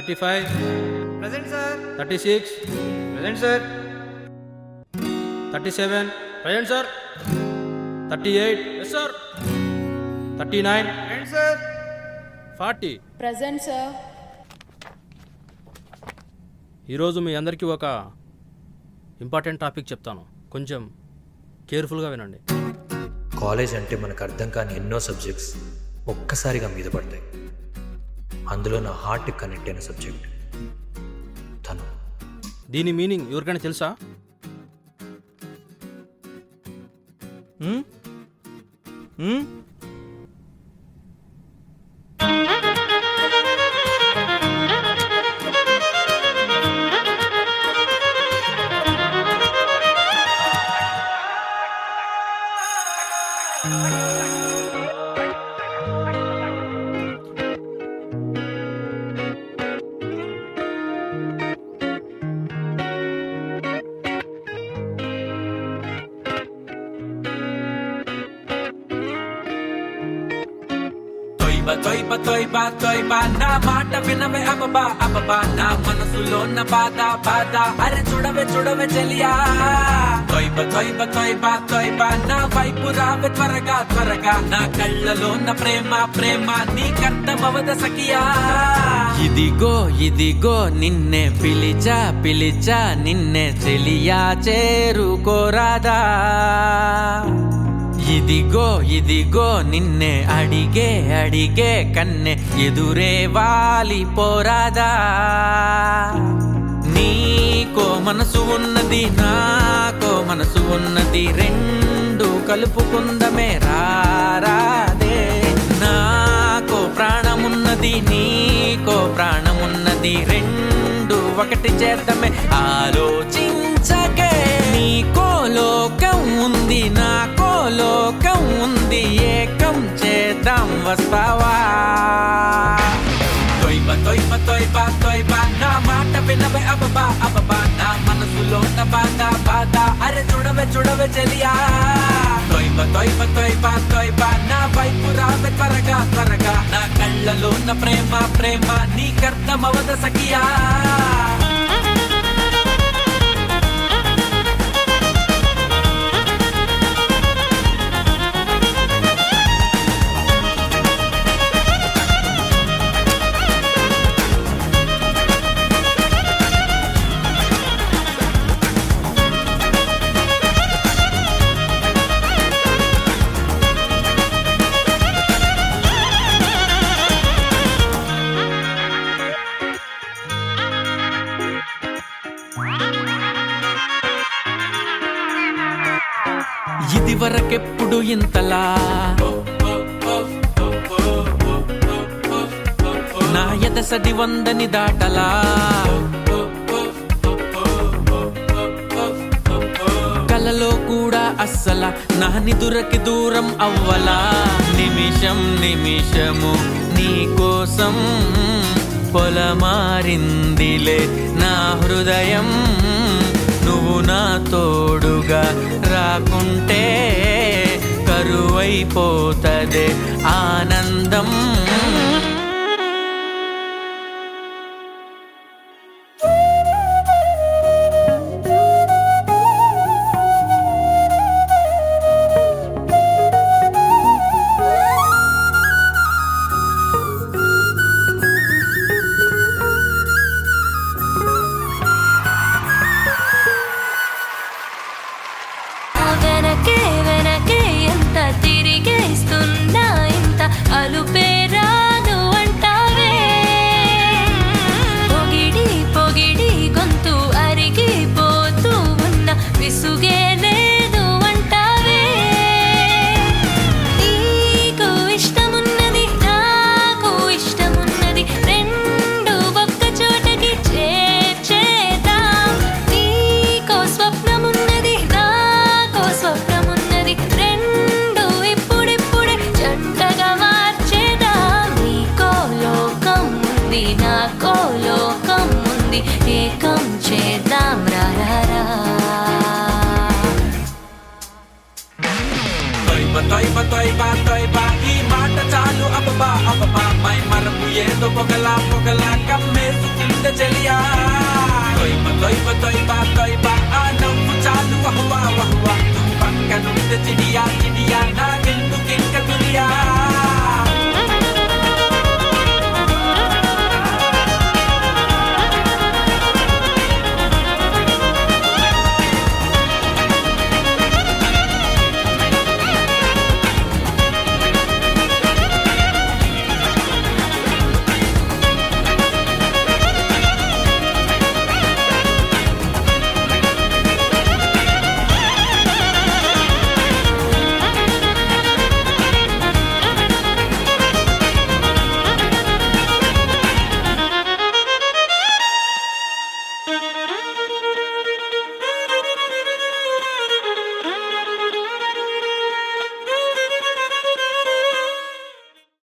Thirty five present sir thirty six present sir thirty seven present sir thirty eight yes sir thirty nine present sir forty present sir ఈరోజు మీ అందరికీ ఒక important topic చెప్తాను కొంచెం కేర్ఫుల్గా వినండి college అంటే మనకు అర్థం కాని ఎన్నో సబ్జెక్ట్స్ ఒక్కసారిగా మీద పడతాయి అందులో నా హార్ట్ కనెక్ట్ అయిన సబ్జెక్ట్ తను దీని మీనింగ్ ఎవరికైనా తెలుసా హ్మ్? హ్మ్? తొయ్బ తొయ్బ తొయ్బ తొయ్బ నా మాట వినవే అబబా అబబా నా మనసులో ఉన్న బాధ బాధ అరే చూడవే చూడవే చెలియా తొయ్బ తొయ్బ తొయ్బ తొయ్బ నా వైపు రావే త్వరగా త్వరగా నా కళ్ళలో ఉన్న ప్రేమ ప్రేమ నీకర్థమవద సఖియా ఇదిగో ఇదిగో నిన్నే పిలిచా పిలిచా నిన్నే చెలియా చేరుకోరాదా ఇదిగో ఇదిగో నిన్నే అడిగే అడిగే కన్నె ఎదురే వాలి పోరాదా నీకో మనసు ఉన్నది నాకో మనసు ఉన్నది రెండు కలుపుకుందమే రారాదే నాకో ప్రాణమున్నది నీకో ప్రాణమున్నది రెండు ఒకటి చేద్దామే ఆలోచించకే నీకో లోకం ఉంది నాకో లోకం ఉంది ఏకం చేద్దాం వస్తావా తొయ్బ తొయ్బ తొయ్బ తొయ్బ నా మాట వినవే అబబా అబబా నా మనసులో ఉన్న బాధ బాధ అరే చూడవే చూడవే చెలియా తొయ్బ తొయ్బ తొయ్బ తొయ్బ నా వైపు రావే త్వరగా త్వరగా నా కళ్ళలో ఉన్న ప్రేమ ప్రేమ నీకర్థమవద సఖియా ఇది వరకెప్పుడు ఇంతలా నా ఎదసడి వందని దాటలా కలలో కూడా అస్సల నా నిదురకి దూరం అవ్వలా నిమిషం నిమిషము నీ కోసం పొలమారిందిలే నా హృదయం నువ్వు నా తోడుగా రాకుంటే కరువైపోతదే ఆనందం